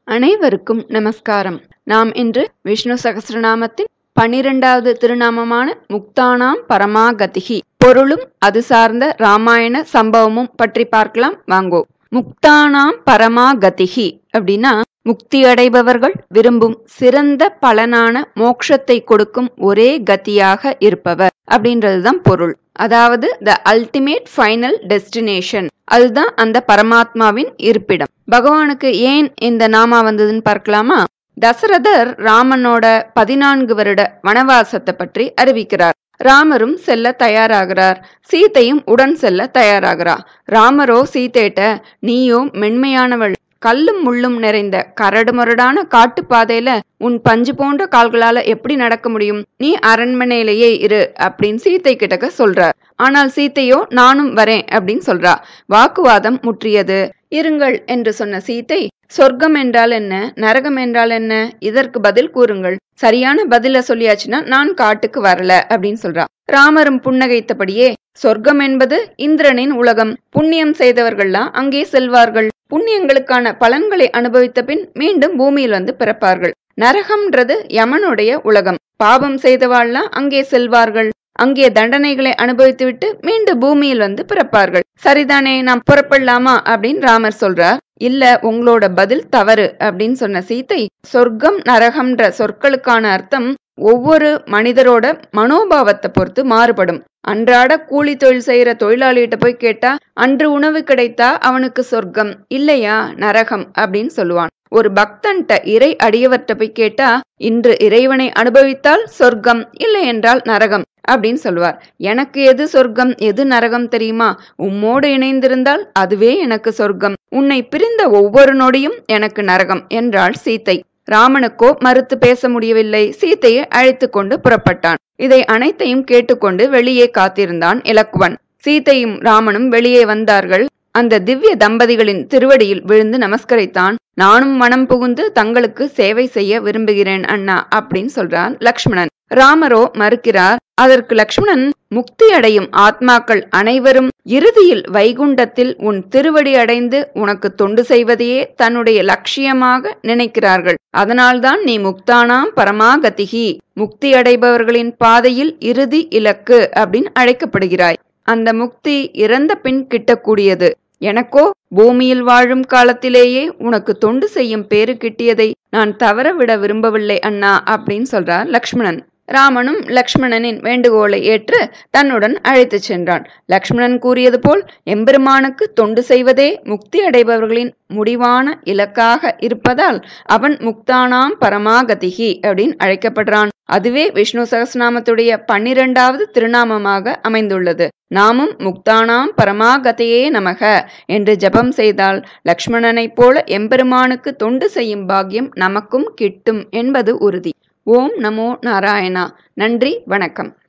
அனைவருக்கும் நமஸ்காரம் நாம் இன்று விஷ்ணு சகஸ்ரநாமத்தின் பனிரெண்டாவது திருநாமமான முக்தானாம் பரமாகதிகி பொருளும் அது சார்ந்த ராமாயண சம்பவமும் பற்றி பார்க்கலாம் வாங்கோ முக்தானாம் பரமாகதிகி அப்படின்னா முக்தி அடைபவர்கள் விரும்பும் சிறந்த பலனான மோட்சத்தை கொடுக்கும் ஒரே கதியாக இருப்பவர் அப்படின்றதுதான் பொருள் அதாவது த அல்டிமேட் ஃபைனல் டெஸ்டினேஷன் அதுதான் அந்த பரமாத்மாவின் இருப்பிடம் பகவானுக்கு ஏன் இந்த நாமா வந்ததுன்னு பார்க்கலாமா தசரதர் ராமனோட பதினான்கு வருட வனவாசத்தை பற்றி அறிவிக்கிறார் ராமரும் செல்ல தயாராகிறார் சீதையும் உடன் செல்ல தயாராகிறார் ராமரோ சீதைட்ட நீயோ மென்மையானவள் கல்லும் முள்ளும் நிறைந்த கரடுமுரடான காட்டுப்பாதையில உன் பஞ்சு போன்ற கால்களால எப்படி நடக்க முடியும் நீ அரண்மனையிலேயே இரு அப்படின்னு சீத்தை கிட்டக்க சொல்றார் ஆனால் சீத்தையோ நானும் வரேன் அப்படின்னு சொல்றா வாக்குவாதம் முற்றியது இருங்கள் என்று சொன்ன சீத்தை சொர்க்கம் என்றால் என்ன நரகம் என்றால் என்ன இதற்கு பதில் கூறுங்கள் சரியான பதில சொல்லியாச்சுன்னா நான் காட்டுக்கு வரல அப்படின்னு சொல்றா ராமரும் புன்னகைத்தபடியே சொர்க்கம் என்பது இந்திரனின் உலகம் புண்ணியம் செய்தவர்கள்லாம் அங்கே செல்வார்கள் புண்ணியங்களுக்கான பலன்களை அனுபவித்த பின் மீண்டும் பூமியில் வந்து பிறப்பார்கள் நரகம்ன்றது யமனுடைய உலகம் பாபம் செய்தவாள்லாம் அங்கே செல்வார்கள் அங்கே தண்டனைகளை அனுபவித்துவிட்டு மீண்டும் பூமியில் வந்து பிறப்பார்கள் சரிதானே நாம் புறப்படலாமா அப்படின்னு ராமர் சொல்றார் இல்ல உங்களோட பதில் தவறு அப்படின்னு சொன்ன சீத்தை சொர்க்கம் நரகம்ன்ற சொற்களுக்கான அர்த்தம் ஒவ்வொரு மனிதரோட மனோபாவத்தை பொறுத்து மாறுபடும் அன்றாட கூலி தொழில் செய்யற தொழிலாளிகிட்ட போய் கேட்டா அன்று உணவு கிடைத்தா அவனுக்கு சொர்க்கம் இல்லையா நரகம் அப்படின்னு சொல்லுவான் ஒரு பக்தன்ட்ட இறை அடியவர்கிட்ட போய் கேட்டா இன்று இறைவனை அனுபவித்தால் சொர்க்கம் இல்லை என்றால் நரகம் அப்படின்னு சொல்லுவார் எனக்கு எது சொர்க்கம் எது நரகம் தெரியுமா உம்மோடு இணைந்திருந்தால் அதுவே எனக்கு சொர்க்கம் உன்னை பிரிந்த ஒவ்வொரு நொடியும் எனக்கு நரகம் என்றாள் சீத்தை ராமனுக்கோ மறுத்து பேச முடியவில்லை சீத்தையை அழைத்து கொண்டு புறப்பட்டான் இதை அனைத்தையும் கேட்டுக்கொண்டு வெளியே காத்திருந்தான் இலக்குவன் சீத்தையும் ராமனும் வெளியே வந்தார்கள் அந்த திவ்ய தம்பதிகளின் திருவடியில் விழுந்து நமஸ்கரித்தான் நானும் மனம் புகுந்து தங்களுக்கு சேவை செய்ய விரும்புகிறேன் அண்ணா அப்படின்னு சொல்றான் லக்ஷ்மணன் ராமரோ மறுக்கிறார் அதற்கு லக்ஷ்மணன் முக்தி அடையும் ஆத்மாக்கள் அனைவரும் இறுதியில் வைகுண்டத்தில் உன் திருவடி அடைந்து உனக்கு தொண்டு செய்வதையே தன்னுடைய லட்சியமாக நினைக்கிறார்கள் அதனால்தான் நீ முக்தானாம் பரமாகதிகி முக்தி அடைபவர்களின் பாதையில் இறுதி இலக்கு அப்படின்னு அழைக்கப்படுகிறாய் அந்த முக்தி இறந்த பின் கிட்டக்கூடியது எனக்கோ பூமியில் வாழும் காலத்திலேயே உனக்கு தொண்டு செய்யும் பேரு கிட்டியதை நான் தவற விட விரும்பவில்லை அண்ணா அப்படின்னு சொல்றார் லக்ஷ்மணன் ராமனும் லக்ஷ்மணனின் வேண்டுகோளை ஏற்று தன்னுடன் அழைத்து சென்றான் லக்ஷ்மணன் கூறியது போல் எம்பெருமானுக்கு தொண்டு செய்வதே முக்தி அடைபவர்களின் முடிவான இலக்காக இருப்பதால் அவன் முக்தானாம் பரமாகதிகி அப்படின்னு அழைக்கப்படுறான் அதுவே விஷ்ணு சகஸ்நாமத்துடைய பன்னிரெண்டாவது திருநாமமாக அமைந்துள்ளது நாமும் முக்தானாம் பரமாகதையே நமக என்று ஜபம் செய்தால் லக்ஷ்மணனைப் போல எம்பெருமானுக்கு தொண்டு செய்யும் பாக்கியம் நமக்கும் கிட்டும் என்பது உறுதி ஓம் நமோ நாராயணா நன்றி வணக்கம்